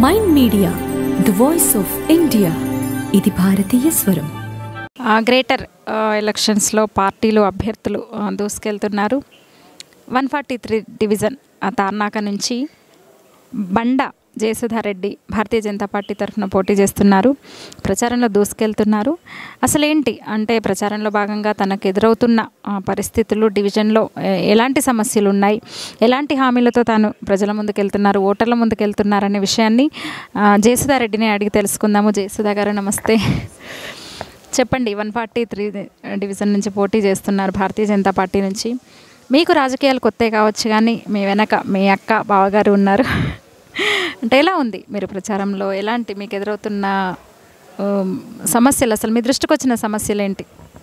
Mind Media the voice of India ఇది భారతీయ స్వరం ఆ, గ్రేటర్ ఆ, ఎలక్షన్స్లో పార్టీలు అభ్యర్థులు ఆ, దూసుకెళ్తున్నారు వన్ ఫార్టీ త్రీ డివిజన్ ఆ తార్నాక నుంచి బండ జయసుధారెడ్డి భారతీయ జనతా పార్టీ తరఫున పోటీ చేస్తున్నారు ప్రచారంలో దూసుకెళ్తున్నారు అసలు ఏంటి అంటే ప్రచారంలో భాగంగా తనకు ఎదురవుతున్న ఆ, పరిస్థితులు డివిజన్లో ఎ- ఎలాంటి సమస్యలు ఉన్నాయి ఎలాంటి హామీలతో తాను ప్రజల ముందుకు వెళ్తున్నారు ఓటర్ల ముందుకు వెళ్తున్నారు అనే విషయాన్ని ఆ, జయసుధారెడ్డిని అడిగి తెలుసుకుందాము జయసుధా గారు నమస్తే చెప్పండి వన్ ఫార్టీ త్రీ డివిజన్ నుంచి పోటీ చేస్తున్నారు భారతీయ జనతా పార్టీ నుంచి మీకు రాజకీయాలు కొత్తే కావచ్చు కానీ మీ వెనక మీ అక్క బావగారు ఉన్నారు అంటే ఎలా ఉంది మీరు ప్రచారంలో ఎలాంటి మీకు ఎదురవుతున్న ఉమ్, సమస్యలు అసలు మీ దృష్టికి వచ్చిన సమస్యలు ఏంటి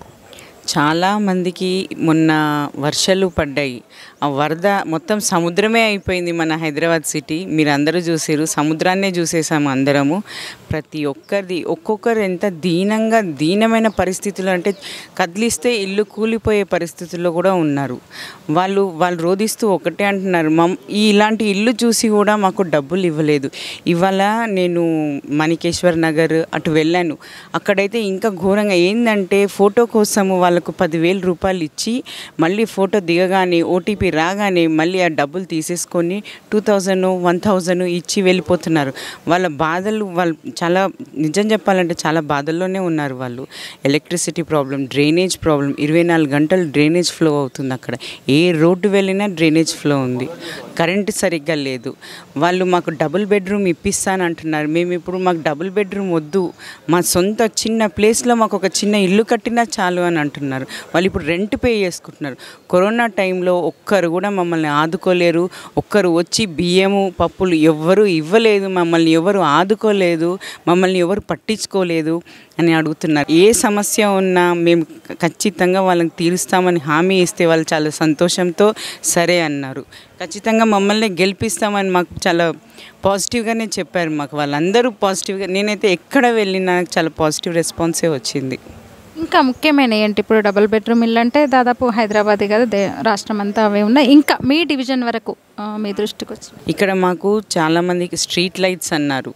చాలా మందికి మొన్న వర్షాలు పడ్డాయి ఆ వరద మొత్తం సముద్రమే అయిపోయింది మన హైదరాబాద్ సిటీ మీరు అందరూ చూసారు సముద్రాన్నే చూసేసాము అందరము ప్రతి ఒక్కరిది ఒక్కొక్కరు ఎంత దీనంగా దీనమైన పరిస్థితులు అంటే కదిలిస్తే ఇల్లు కూలిపోయే పరిస్థితుల్లో కూడా ఉన్నారు వాళ్ళు వాళ్ళు రోధిస్తూ ఒకటే అంటున్నారు మమ్ ఈ ఇలాంటి ఇల్లు చూసి కూడా మాకు డబ్బులు ఇవ్వలేదు ఇవాళ నేను మణికేశ్వర్ నగర్ అటు వెళ్ళాను అక్కడైతే ఇంకా ఘోరంగా ఏంటంటే ఫోటో కోసము వాళ్ళకు పదివేల రూపాయలు ఇచ్చి మళ్ళీ ఫోటో దిగగానే ఓటీపీ రాగానే మళ్ళీ ఆ డబ్బులు తీసేసుకొని టూ థౌజండ్ వన్ థౌజండ్ ఇచ్చి వెళ్ళిపోతున్నారు వాళ్ళ బాధలు వాళ్ళు చాలా నిజం చెప్పాలంటే చాలా బాధల్లోనే ఉన్నారు వాళ్ళు ఎలక్ట్రిసిటీ ప్రాబ్లం డ్రైనేజ్ ప్రాబ్లం ఇరవై నాలుగు గంటలు డ్రైనేజ్ ఫ్లో అవుతుంది అక్కడ ఏ రోడ్డు వెళ్ళినా డ్రైనేజ్ ఫ్లో ఉంది కరెంటు సరిగ్గా లేదు వాళ్ళు మాకు డబుల్ బెడ్రూమ్ ఇప్పిస్తానంటున్నారు మేము ఇప్పుడు మాకు డబుల్ బెడ్రూమ్ వద్దు మా సొంత చిన్న ప్లేస్లో మాకు ఒక చిన్న ఇల్లు కట్టినా చాలు అని అంటున్నారు వాళ్ళు ఇప్పుడు రెంట్ పే చేసుకుంటున్నారు కరోనా టైంలో ఒక్కరు కూడా మమ్మల్ని ఆదుకోలేరు ఒక్కరు వచ్చి బియ్యము పప్పులు ఎవ్వరూ ఇవ్వలేదు మమ్మల్ని ఎవరు ఆదుకోలేదు మమ్మల్ని ఎవరు పట్టించుకోలేదు అని అడుగుతున్నారు ఏ సమస్య ఉన్నా మేము ఖచ్చితంగా వాళ్ళకి తీరుస్తామని హామీ ఇస్తే వాళ్ళు చాలా సంతోషంతో సరే అన్నారు ఖచ్చితంగా మమ్మల్ని గెలిపిస్తామని మాకు చాలా పాజిటివ్గానే చెప్పారు మాకు వాళ్ళందరూ పాజిటివ్గా నేనైతే ఎక్కడ వెళ్ళినా నాకు చాలా పాజిటివ్ రెస్పాన్సే వచ్చింది ఇంకా ముఖ్యమైన ఏంటి ఇప్పుడు డబుల్ బెడ్రూమ్ ఇల్లు అంటే దాదాపు హైదరాబాద్ కదా దే రాష్ట్రం అంతా అవే ఉన్నాయి ఇంకా మీ డివిజన్ వరకు ఆ, మీ దృష్టికి వచ్చి ఇక్కడ మాకు చాలామందికి స్ట్రీట్ లైట్స్ అన్నారు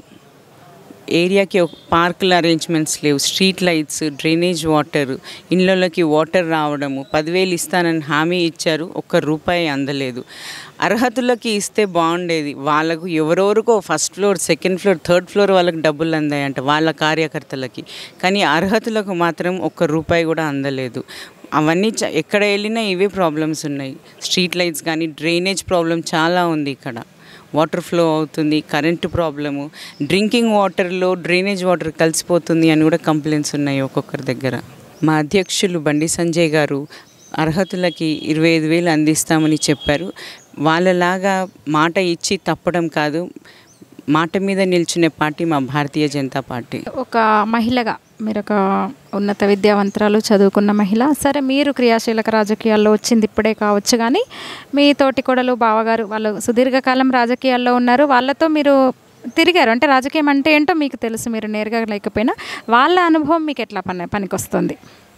ఏరియాకి ఒక పార్కుల అరేంజ్మెంట్స్ లేవు స్ట్రీట్ లైట్స్ డ్రైనేజ్ వాటర్ ఇళ్ళలోకి వాటర్ రావడము పదివేలు ఇస్తానని హామీ ఇచ్చారు ఒక్క రూపాయి అందలేదు అర్హతులకి ఇస్తే బాగుండేది వాళ్ళకు ఎవరెవరికో first floor second floor third floor వాళ్ళకి డబ్బులు అందాయంట వాళ్ళ కార్యకర్తలకి కానీ అర్హతులకు మాత్రం ఒక్క రూపాయి కూడా అందలేదు అవన్నీ చ- ఎక్కడ వెళ్ళినా ఇవే ప్రాబ్లమ్స్ ఉన్నాయి స్ట్రీట్ లైట్స్ కానీ డ్రైనేజ్ ప్రాబ్లం చాలా ఉంది ఇక్కడ వాటర్ ఫ్లో అవుతుంది కరెంటు ప్రాబ్లము డ్రింకింగ్ వాటర్లో డ్రైనేజ్ వాటర్ కలిసిపోతుంది అని కూడా కంప్లైంట్స్ ఉన్నాయి ఒక్కొక్కరి దగ్గర మా అధ్యక్షులు బండి సంజయ్ గారు అర్హతులకి ఇరవై ఐదు వేలు అందిస్తామని చెప్పారు వాళ్ళలాగా మాట ఇచ్చి తప్పడం కాదు మాట మీద నిల్చునే పార్టీ మా భారతీయ జనతా పార్టీ ఒక మహిళగా మీరు ఒక ఉన్నత విద్యావంతరాలు చదువుకున్న మహిళ సరే మీరు క్రియాశీలక రాజకీయాల్లో వచ్చింది ఇప్పుడే కావచ్చు కానీ మీ తోటి కొడలు బావగారు వాళ్ళు సుదీర్ఘకాలం రాజకీయాల్లో ఉన్నారు వాళ్ళతో మీరు తిరిగారు అంటే రాజకీయం అంటే ఏంటో మీకు తెలుసు మీరు నేరుగా లేకపోయినా వాళ్ళ అనుభవం మీకు ఎట్లా పని పనికొస్తుంది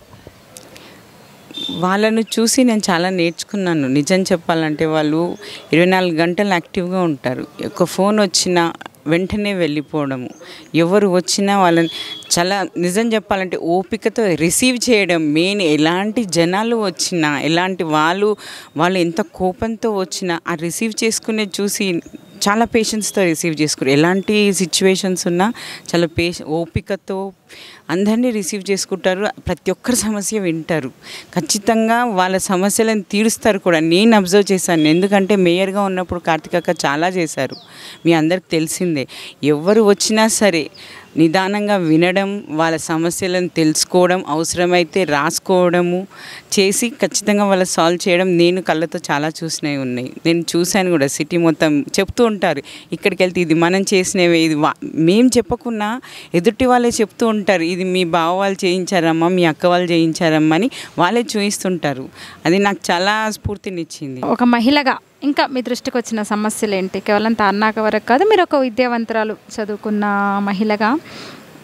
వాళ్ళను చూసి నేను చాలా నేర్చుకున్నాను నిజం చెప్పాలంటే వాళ్ళు ఇరవై నాలుగు గంటలు యాక్టివ్గా ఉంటారు ఒక ఫోన్ వచ్చినా వెంటనే వెళ్ళిపోవడము ఎవరు వచ్చినా వాళ్ళని చాలా నిజం చెప్పాలంటే ఓపికతో రిసీవ్ చేయడం మెయిన్ ఎలాంటి జనాలు వచ్చినా ఎలాంటి వాళ్ళు వాళ్ళు ఎంత కోపంతో వచ్చినా ఆ రిసీవ్ చేసుకునే చూసి చాలా పేషెన్స్తో రిసీవ్ చేసుకున్నారు ఎలాంటి సిచ్యువేషన్స్ ఉన్నా చాలా పేష ఓపికతో అందరినీ రిసీవ్ చేసుకుంటారు ప్రతి ఒక్కరి సమస్య వింటారు ఖచ్చితంగా వాళ్ళ సమస్యలను తీరుస్తారు కూడా నేను అబ్జర్వ్ చేశాను ఎందుకంటే మేయర్గా ఉన్నప్పుడు కార్తికక్క చాలా చేశారు మీ అందరికి తెలిసిందే ఎవరు వచ్చినా సరే నిదానంగా వినడం వాళ్ళ సమస్యలను తెలుసుకోవడం అవసరమైతే రాసుకోవడము చేసి ఖచ్చితంగా వాళ్ళ సాల్వ్ చేయడం నేను కళ్ళతో చాలా చూసినవి ఉన్నాయి నేను చూశాను కూడా సిటీ మొత్తం చెప్తూ ఉంటారు ఇక్కడికి వెళ్తే ఇది మనం చేసినవే ఇది వా మేము చెప్పకున్నా ఎదుటి వాళ్ళే చెప్తూ ఉంటారు ఇది మీ బావ వాళ్ళు చేయించారమ్మా మీ అక్క వాళ్ళు చేయించారమ్మా అని వాళ్ళే చూయిస్తుంటారు అది నాకు చాలా స్ఫూర్తినిచ్చింది ఒక మహిళగా ఇంకా మీ దృష్టికి వచ్చిన సమస్యలు ఏంటి కేవలం తార్నాక వరకు కాదు మీరు ఒక విద్యావంతురాలు చదువుకున్న మహిళగా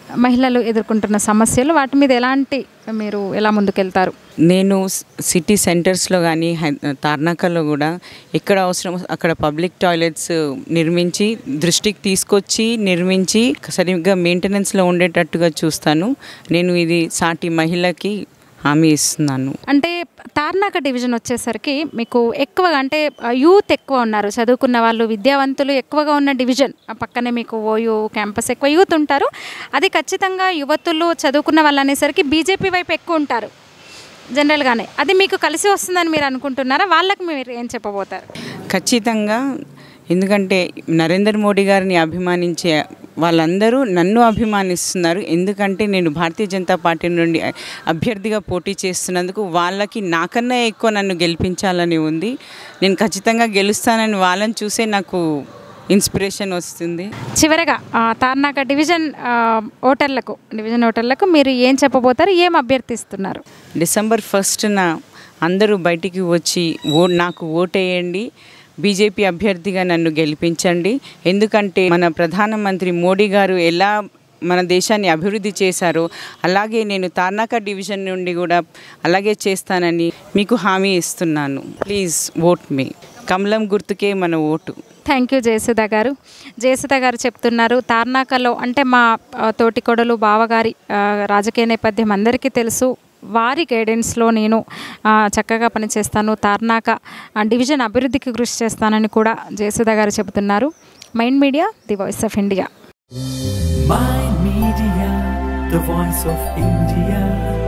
మహిళలు ఎదుర్కొంటున్న సమస్యలు వాటి మీద ఎలాంటి మీరు ఎలా ముందుకెళ్తారు నేను స్- సిటీ సెంటర్స్లో కానీ హై తార్నాకలో కూడా ఎక్కడ అవసరం అక్కడ పబ్లిక్ టాయిలెట్స్ నిర్మించి దృష్టికి తీసుకొచ్చి నిర్మించి సరిగ్గా మెయింటెనెన్స్లో ఉండేటట్టుగా చూస్తాను నేను ఇది సాటి మహిళకి హామీ ఇస్తున్నాను అంటే తార్నాక డివిజన్ వచ్చేసరికి మీకు ఎక్కువగా అంటే ఆ, యూత్ ఎక్కువ ఉన్నారు చదువుకున్న వాళ్ళు విద్యావంతులు ఎక్కువగా ఉన్న డివిజన్ ఆ పక్కనే మీకు ఓయూ క్యాంపస్ ఎక్కువ యూత్ ఉంటారు అది ఖచ్చితంగా యువతులు చదువుకున్న వాళ్ళు అనేసరికి బీజేపీ వైపు ఎక్కువ ఉంటారు జనరల్గానే అది మీకు కలిసి వస్తుందని మీరు అనుకుంటున్నారా వాళ్ళకి మీరు ఏం చెప్పబోతారు ఖచ్చితంగా ఎందుకంటే నరేంద్ర మోడీ గారిని అభిమానించే వాళ్ళందరూ నన్ను అభిమానిస్తున్నారు ఎందుకంటే నేను భారతీయ జనతా పార్టీ నుండి అభ్యర్థిగా పోటీ చేస్తున్నందుకు వాళ్ళకి నాకన్నా ఎక్కువ నన్ను గెలిపించాలని ఉంది నేను ఖచ్చితంగా గెలుస్తానని వాళ్ళని చూసే నాకు ఇన్స్పిరేషన్ వస్తుంది చివరగా ఆ, తార్నాక డివిజన్ ఆ, ఓటర్లకు డివిజన్ ఓటర్లకు మీరు ఏం చెప్పబోతారు ఏం అభ్యర్థిస్తున్నారు డిసెంబర్ ఫస్ట్న అందరూ బయటికి వచ్చి ఓ నాకు ఓటేయండి బీజేపీ అభ్యర్థిగా నన్ను గెలిపించండి ఎందుకంటే మన ప్రధానమంత్రి మోడీ గారు ఎలా మన దేశాన్ని అభివృద్ధి చేశారో అలాగే నేను తార్నాక డివిజన్ నుండి కూడా అలాగే చేస్తానని మీకు హామీ ఇస్తున్నాను ప్లీజ్ ఓట్ మీ కమలం గుర్తుకే మన ఓటు థ్యాంక్ యూ జయసుధ గారు జయసుధ గారు చెప్తున్నారు తార్నాకలో అంటే మా ఆ, తోటికొడలు బావగారి ఆ, రాజకీయ నేపథ్యం అందరికీ తెలుసు వారి గైడెన్స్లో నేను ఆ, చక్కగా పనిచేస్తాను తార్నాక ఆ, డివిజన్ అభివృద్ధికి కృషి చేస్తానని కూడా జయసుధ గారు చెబుతున్నారు Mind Media the voice of India My Media, the voice of India.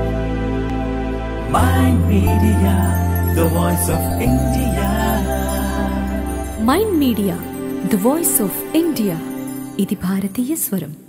My Media, the voice of India. Mind Media the voice of India ఇది భారతీయ స్వరం